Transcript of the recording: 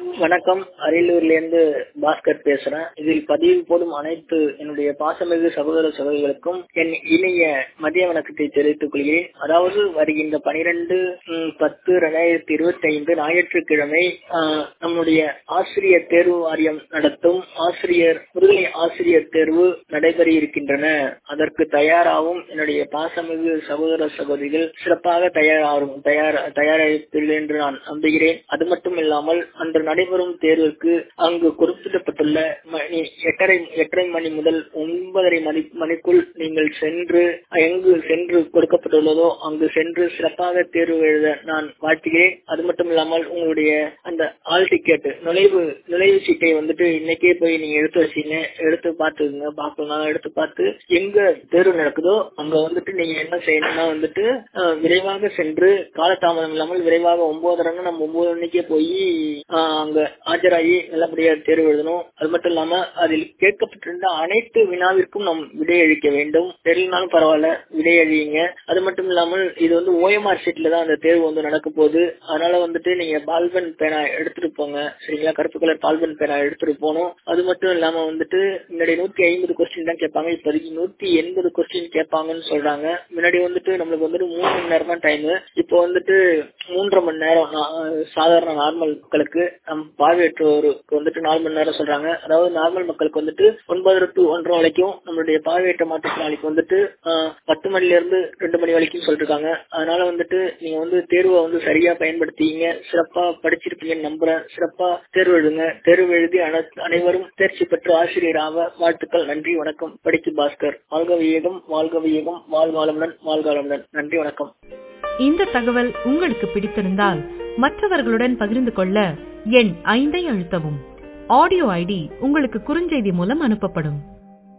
வணக்கம் அரியலூர்ல இருந்து பாஸ்கர் பேசுறேன் இதில் பதிவு போடும் அனைத்து என்னுடைய பாசமிகு சகோதர சகோதரிகளுக்கும் என் இனிய மதிய வணக்கத்தை தெரிவித்துக் கொள்கிறேன் அதாவது வருகின்ற பனிரெண்டு பத்து ரெண்டாயிரத்தி இருபத்தி ஐந்து ஞாயிற்றுக்கிழமை ஆஹ், நம்முடைய ஆசிரியர் தேர்வு வாரியம் நடத்தும் ஆசிரியர் முதுகலை ஆசிரியர் தேர்வு நடைபெற இருக்கின்றன அதற்கு தயாராகும் என்னுடைய பாசமிகு சகோதர சகோதரிகள் சிறப்பாக தயாராகும் தயார் தயாரிப்பீர்கள் என்று நான் நம்புகிறேன் அது மட்டும் இல்லாமல் அன்று நடைபெறும் தேர்வுக்கு அங்கு குறிப்பிடப்பட்டுள்ள மணி எட்டரை எட்டரை மணி முதல் ஒன்பதரை மணி மணிக்குள் நீங்கள் சென்று எங்கு சென்று கொடுக்கப்பட்டுள்ளதோ அங்கு சென்று சிறப்பாக தேர்வு எழுத நான் வாழ்த்துகிறேன் அது மட்டும் இல்லாமல் உங்களுடைய அந்த ஆல் டிக்கெட் நுழைவு நுழைவு சீட்டை வந்துட்டு இன்னைக்கே போய் நீங்க எடுத்து வச்சீங்க எடுத்து பார்த்துங்க பார்க்கலாம் எடுத்து பார்த்து எங்க தேர்வு நடக்குதோ அங்க வந்துட்டு நீங்க என்ன செய்யணும்னா வந்துட்டு அஹ், விரைவாக சென்று காலதாமதம் இல்லாமல் விரைவாக ஒன்பதரைன்னா நம்ம ஒன்பது மணிக்கே போய் அங்க ஆஜராகி நல்லபடியா தேர்வு எழுதணும் அது மட்டும் இல்லாம அதில் கேட்கப்பட்டிருந்த அனைத்து வினாவிற்கும் நாம் விடையளிக்க வேண்டும் தெரியலனாலும் பரவாயில்ல விடையழியுங்க அது மட்டும் இல்லாமல் இது வந்து ஓஎம்ஆர் ஷீட்ல தான் அந்த தேர்வு வந்து நடக்க போகுது அதனால வந்துட்டு நீங்க பால்பன் பேனா எடுத்துட்டு போங்க சரிங்களா கருப்பு கலர் பால்பன் பேனா எடுத்துட்டு போகணும் அது மட்டும் இல்லாம வந்துட்டு முன்னாடி நூத்தி ஐம்பது கொஸ்டின் தான் கேட்பாங்க இப்போதைக்கு நூத்தி எண்பது கொஸ்டின் கேட்பாங்கன்னு சொல்றாங்க முன்னாடி வந்துட்டு நம்மளுக்கு வந்துட்டு மூணு மணி நேரம் தான் டைம் இப்போ வந்துட்டு மூன்றரை மணி நேரம் நா- சாதாரண நார்மல் மக்களுக்கு நம் பார்வையற்றோருக்கு வந்துட்டு நாலு மணி நேரம் சொல்றாங்க அதாவது நார்மல் மக்களுக்கு வந்துட்டு ஒன்பது டு ஒன்றரை வரைக்கும் நம்மளுடைய பார்வையற்ற மாற்றுத்திறனாளிக்கு வந்துட்டு ஆஹ், பத்து மணில இருந்து ரெண்டு மணி வரைக்கும் சொல்லிருக்காங்க அதனால வந்துட்டு நீங்க வந்து தேர்வை வந்து சரியா பயன்படுத்திங்க சிறப்பா படிச்சிருப்பீங்கன்னு நம்புறேன் சிறப்பா தேர்வு எழுதுங்க தேர்வு எழுதி அன- அனைவரும் தேர்ச்சி பெற்று ஆசிரியராக வாழ்த்துக்கள் நன்றி வணக்கம் படிக்கு பாஸ்கர் வாழ்க விவேகம் வாழ்க விவேகம் வாழ்வாளமுடன் வாழ்காலமுடன் நன்றி வணக்கம் இந்த தகவல் உங்களுக்கு பிடித்திருந்தால் மற்றவர்களுடன் பகிர்ந்து கொள்ள எண் ஐந்தை அழுத்தவும் ஆடியோ ஐடி உங்களுக்கு குறுஞ்செய்தி மூலம் அனுப்பப்படும்